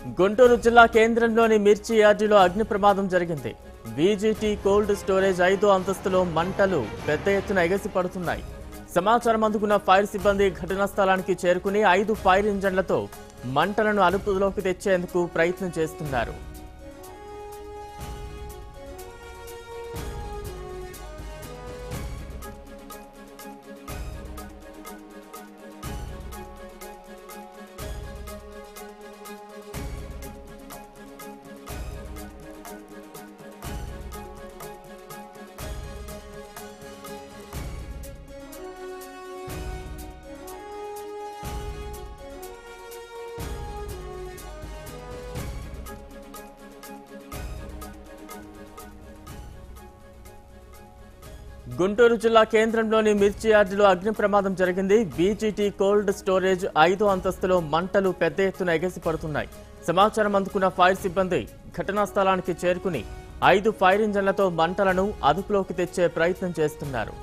గుంటూరు జిల్లా కేంద్రంలోని మిర్చి యార్డులో అగ్ని ప్రమాదం జరిగింది బీజీటీ కోల్డ్ స్టోరేజ్ ఐదో అంతస్తులో మంటలు పెద్ద ఎత్తున ఎగసిపడుతున్నాయి సమాచారం అందుకున్న ఫైర్ సిబ్బంది ఘటనా స్థలానికి చేరుకుని ఐదు ఫైర్ ఇంజన్లతో మంటలను అదుపులోకి తెచ్చేందుకు ప్రయత్నం చేస్తున్నారు గుంటూరు జిల్లా కేంద్రంలోని మిర్చి యార్డులో అగ్ని ప్రమాదం జరిగింది బీజీటీ కోల్డ్ స్టోరేజ్ ఐదో అంతస్తులో మంటలు పెద్ద ఎత్తున ఎగసిపడుతున్నాయి సమాచారం అందుకున్న ఫైర్ సిబ్బంది ఘటనా స్థలానికి చేరుకుని ఐదు ఫైర్ ఇంజన్లతో మంటలను అదుపులోకి తెచ్చే ప్రయత్నం చేస్తున్నారు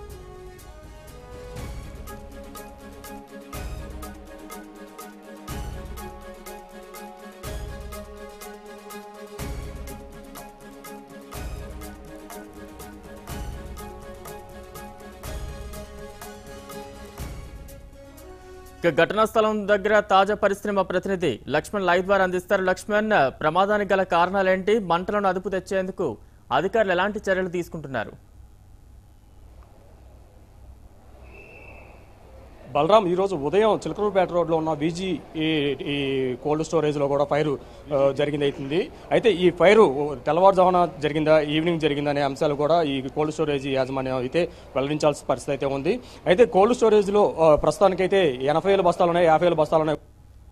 ఇక ఘటనా స్థలం దగ్గర తాజా పరిశ్రమ ప్రతినిధి లక్ష్మణ్ లైవ్ ద్వారా అందిస్తారు లక్ష్మణ్ ప్రమాదానికి గల కారణాలేంటి మంటలను అదుపు తెచ్చేందుకు అధికారులు ఎలాంటి చర్యలు తీసుకుంటున్నారు బలరాం ఈరోజు ఉదయం చిలకలూరుపేట రోడ్లో ఉన్న బీజీ ఈ ఈ కోల్డ్ స్టోరేజ్లో కూడా ఫైర్ ఆ, జరిగింది అవుతుంది అయితే ఈ ఫైర్ తెల్లవారుజామున జరిగిందా ఈవినింగ్ జరిగిందా అనే అంశాలు కూడా ఈ కోల్డ్ స్టోరేజ్ యాజమాన్యం అయితే వెల్లడించాల్సిన పరిస్థితి అయితే ఉంది అయితే కోల్డ్ స్టోరేజ్లో ఆ, ప్రస్తుతానికైతే ఎనభై వేల బస్తాలు ఉన్నాయి యాభై వేల బస్తాలు ఉన్నాయి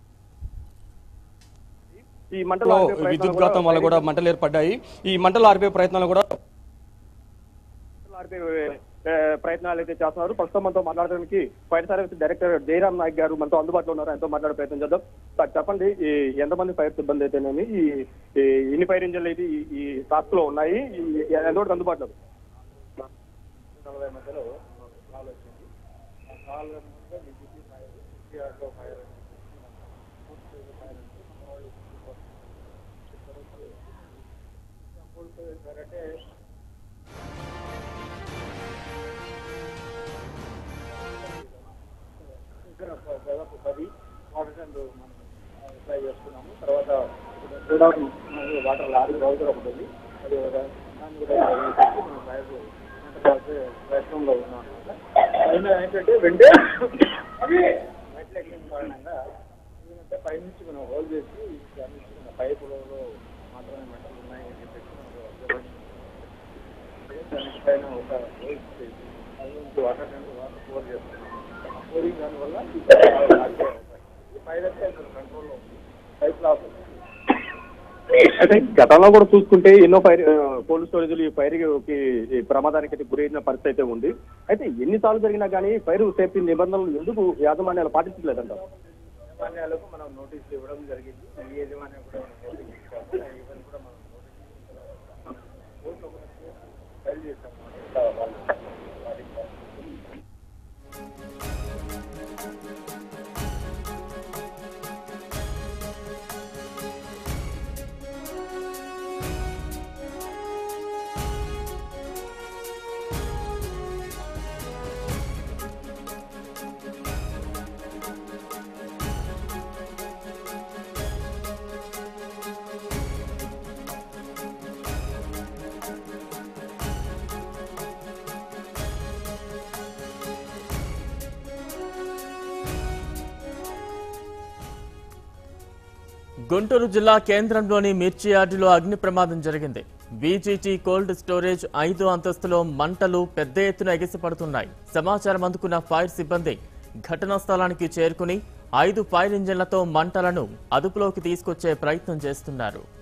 ఈ మంటలో ఆర్పే ప్రయత్నాలు విద్యుత్ ఘాతం వల్ల కూడా మంటలు ఏర్పడ్డాయి ఈ మంటలు ఆర్పే ప్రయత్నాలు కూడా ఆర్పే ఏ, ప్రయత్నాలు అయితే చేస్తున్నారు ప్రస్తుతం మనతో మాట్లాడడానికి fire service director Jayaram Naik గారు మనతో అందుబాటులో ఉన్నారు ఆయనతో మాట్లాడే ప్రయత్నం చేద్దాం సార్ చెప్పండి ఈ ఎంతమంది ఫైర్ సిబ్బంది అయితేనేమి ఈ ఈ ఎన్ని ఫైర్ ఇంజన్లు అయితే ఈ- ఈ టాస్క్ లో ఉన్నాయి ఈ- ఎంతవరకు అందుబాటులో నలభై మధ్యలో కాల్ వచ్చింది ఆ కాల్ కనుక డిజిపీ ఫైర్ సిఆర్లో ఫైర్ అంటే ఇక్కడ దాదాపు పది వాటర్ ట్యాంక్ మనం అప్లై చేసుకున్నాము తర్వాత కూడా వాటర్ లారీ రౌజర్ ఒకటి ఉంది అది దాన్ని కూడా వేసేసి మనం ఫైర్ ప్రయత్నంలో ఉన్నాం అనమాట పైన ఏంటంటే వెంటే మెట్ల ఎక్కిన కారణంగా ఏంటంటే పై నుంచి మనం హోల్ చేసి దాని నుంచి మన పైపులలో మాత్రమే మెటల్ ఉన్నాయి అని చెప్పేసి మనకు observation ఉంది. దాని పైన ఒక హోల్ చేసి అది నుంచి వాటర్ ట్యాంక్ వాటర్ పోర్ చేస్తున్నాం ఆ పోరింగ్ దానివల్ల ఈ పైప్ లాగే అవుతాయి. ఈ పైప్ అయితే కంట్రోల్లో ఉంది పైప్ లాస్ ఉంది. అయితే గతంలో కూడా చూసుకుంటే ఎన్నో ఫైర్ కోల్డ్ స్టోరేజ్లు ఈ ఫైర్ కి ఈ ప్రమాదానికి అయితే గురైన పరిస్థితి అయితే ఉంది అయితే ఎన్నిసార్లు జరిగినా కానీ ఫైర్ సేఫ్టీ నిబంధనలు ఎందుకు యాజమాన్యాలు పాటించలేదంట యజమాన్యాలకు మనం నోటీసులు ఇవ్వడం జరిగింది ఈ యజమాన్యం కూడా మనం నోటీస్ ఇచ్చాము ఇవన్నీ కూడా మనం నోటీస్ కోర్టులో కూడా ఫైల్ చేస్తాము ఇంకా వాళ్ళు పాటించాలి గుంటూరు జిల్లా కేంద్రంలోని మిర్చి యార్డులో అగ్ని ప్రమాదం జరిగింది బీజీటీ కోల్డ్ స్టోరేజ్ ఐదో అంతస్తులో మంటలు పెద్ద ఎత్తున ఎగిసిపడుతున్నాయి సమాచారం అందుకున్న ఫైర్ సిబ్బంది ఘటనా స్థలానికి చేరుకుని ఐదు ఫైర్ ఇంజన్లతో మంటలను అదుపులోకి తీసుకొచ్చే ప్రయత్నం చేస్తున్నారు